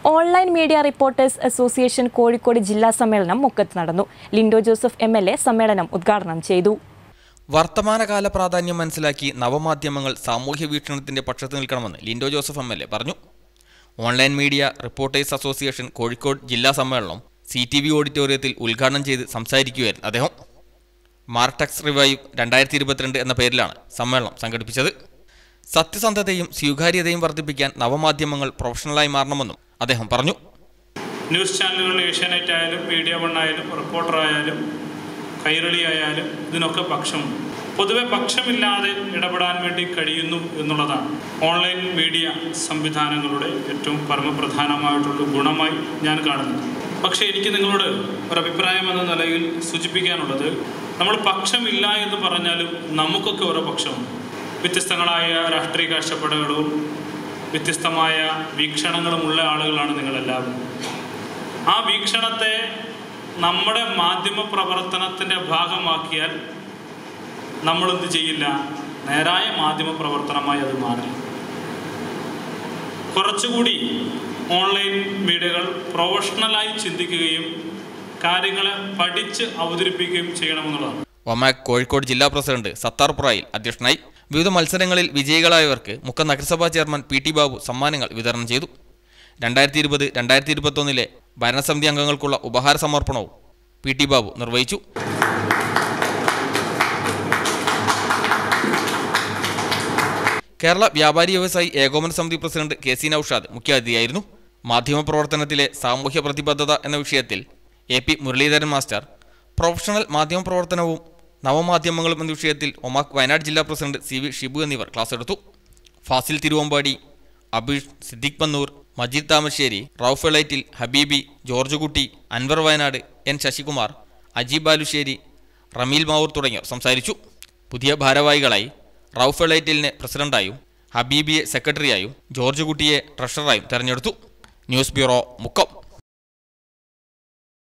online media reporters association Kozhikode ജില്ലാ സമ്മേളനം മുക്കത്ത് നടന്നു Lindo Joseph M L A സമ്മേളനം ഉദ്ഘാടനം ചെയ്തു വർത്തമാനകാല പ്രാധാന്യം മനസ്സിലാക്കി നവമാധ്യമങ്ങൾ സാമൂഹ്യ വീക്ഷണത്തിന്റെ പക്ഷത്ത് നിൽക്കണമെന്ന് Lindo Joseph M L A പറഞ്ഞു online media reporters association Kozhikode ജില്ലാ സമ്മേളനം സി ടി വി ഓഡിറ്റോറിയത്തിൽ ഉദ്ഘാടനം ചെയ്ത് സംസാരിക്കുകയായിരുന്നു അദ്ദേഹം മാർട്ടക്സ് റിവൈവ് രണ്ടായിരത്തി ഇരുപത്തിരണ്ട് എന്ന പേരിലാണ് സമ്മേളനം സംഘടിപ്പിച്ചത് സത്യസന്ധതയും സ്വീകാര്യതയും വർദ്ധിപ്പിക്കാൻ നവമാധ്യമങ്ങൾ പ്രൊഫഷണലായി മാറണമെന്നും അദ്ദേഹം പറഞ്ഞു ന്യൂസ് ചാനലുകൾ ഏഷ്യാനെറ്റ് ആയാലും മീഡിയ വൺ ആയാലും റിപ്പോർട്ടർ ആയാലും കൈരളി ആയാലും ഇതിനൊക്കെ പക്ഷമുണ്ട് പൊതുവെ പക്ഷമില്ലാതെ ഇടപെടാൻ വേണ്ടി കഴിയുന്നു എന്നുള്ളതാണ് ഓൺലൈൻ മീഡിയ സംവിധാനങ്ങളുടെ ഏറ്റവും പരമപ്രധാനമായിട്ടുള്ള ഗുണമായി ഞാൻ കാണുന്നത് പക്ഷേ എനിക്ക് നിങ്ങളോട് ഒരു അഭിപ്രായം എന്ന നിലയിൽ സൂചിപ്പിക്കാനുള്ളത് നമ്മൾ പക്ഷമില്ല എന്ന് പറഞ്ഞാലും നമുക്കൊക്കെ ഓരോ പക്ഷമുണ്ട് വ്യത്യസ്തങ്ങളായ രാഷ്ട്രീയ കാഴ്ചപ്പാടുകളും വ്യത്യസ്തമായ വീക്ഷണങ്ങളുമുള്ള ആളുകളാണ് നിങ്ങളെല്ലാവരും ആ വീക്ഷണത്തെ നമ്മുടെ മാധ്യമ പ്രവർത്തനത്തിൻ്റെ ഭാഗമാക്കിയാൽ നമ്മളെന്ത് ചെയ്യില്ല നേരായ മാധ്യമ പ്രവർത്തനമായി അത് മാറില്ല കുറച്ചുകൂടി ഓൺലൈൻ മീഡിയകൾ പ്രൊഫഷണലായി ചിന്തിക്കുകയും കാര്യങ്ങളെ പഠിച്ച് അവതരിപ്പിക്കുകയും ചെയ്യണമെന്നുള്ളതാണ് ഒമാക് കോഴിക്കോട് ജില്ലാ പ്രസിഡന്റ് സത്താർ പുറായിൽ അധ്യക്ഷനായി വിവിധ മത്സരങ്ങളിൽ വിജയികളായവർക്ക് മുക്ക നഗരസഭാ ചെയർമാൻ പി ടി ബാബു സമ്മാനങ്ങൾ വിതരണം ചെയ്തു രണ്ടായിരത്തി ഇരുപത് രണ്ടായിരത്തി ഇരുപത്തൊന്നിലെ ഭരണസമിതി അംഗങ്ങൾക്കുള്ള ഉപഹാര സമർപ്പണവും പി ടി ബാബു നിർവഹിച്ചു കേരള വ്യാപാരി വ്യവസായി ഏകോപന സമിതി പ്രസിഡന്റ് കെ സി നൌഷാദ് മുഖ്യാതിഥിയായിരുന്നു മാധ്യമപ്രവർത്തനത്തിലെ സാമൂഹ്യ പ്രതിബദ്ധത എന്ന വിഷയത്തിൽ A P Muraleedharan master professional മാധ്യമപ്രവർത്തനവും നവമാധ്യമങ്ങളും എന്ന വിഷയത്തിൽ ഒമാക് വയനാട് ജില്ലാ പ്രസിഡന്റ് സി വി ഷിബു എന്നിവർ ക്ലാസ് എടുത്തു ഫാസിൽ തിരുവമ്പാടി അബീഷ് സിദ്ദിഖ് പന്നൂർ മജീദ് താമശ്ശേരി റൌഫ് എളൈറ്റിൽ ഹബീബി ജോർജ് കുട്ടി അൻവർ വയനാട് എൻ ശശികുമാർ അജീബ് ബാലുശ്ശേരി റമീൽ മാവൂർ തുടങ്ങിയവർ സംസാരിച്ചു പുതിയ ഭാരവാഹികളായി റൌഫ് എളൈറ്റിലിനെ പ്രസിഡന്റായും ഹബീബിയെ സെക്രട്ടറിയായും ജോർജ് കുട്ടിയെ ട്രഷററായും തെരഞ്ഞെടുത്തു ന്യൂസ് ബ്യൂറോ മുക്കം